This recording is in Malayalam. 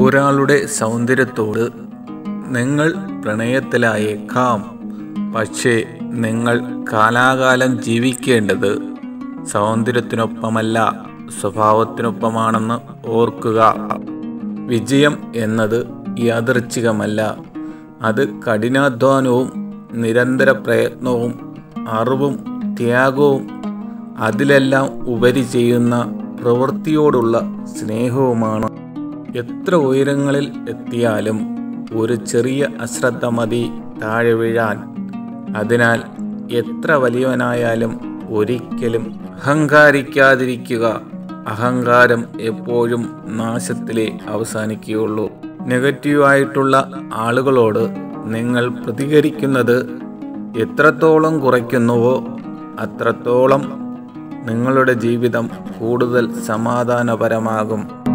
ഒരാളുടെ സൗന്ദര്യത്തോട് നിങ്ങൾ പ്രണയത്തിലായേക്കാം പക്ഷേ നിങ്ങൾ കാലാകാലം ജീവിക്കേണ്ടത് സൗന്ദര്യത്തിനൊപ്പമല്ല സ്വഭാവത്തിനൊപ്പമാണെന്ന് ഓർക്കുക വിജയം എന്നത് യാദൃച്ഛികമല്ല അത് കഠിനാധ്വാനവും നിരന്തര പ്രയത്നവും അറിവും ത്യാഗവും അതിലെല്ലാം ഉപരി ചെയ്യുന്ന പ്രവൃത്തിയോടുള്ള സ്നേഹവുമാണ് എത്ര ഉയരങ്ങളിൽ എത്തിയാലും ഒരു ചെറിയ അശ്രദ്ധ മതി താഴെ വീഴാൻ അതിനാൽ എത്ര വലിയവനായാലും ഒരിക്കലും അഹങ്കാരിക്കാതിരിക്കുക അഹങ്കാരം എപ്പോഴും നാശത്തിലേ അവസാനിക്കുകയുള്ളൂ നെഗറ്റീവായിട്ടുള്ള ആളുകളോട് നിങ്ങൾ പ്രതികരിക്കുന്നത് എത്രത്തോളം കുറയ്ക്കുന്നുവോ അത്രത്തോളം നിങ്ങളുടെ ജീവിതം കൂടുതൽ സമാധാനപരമാകും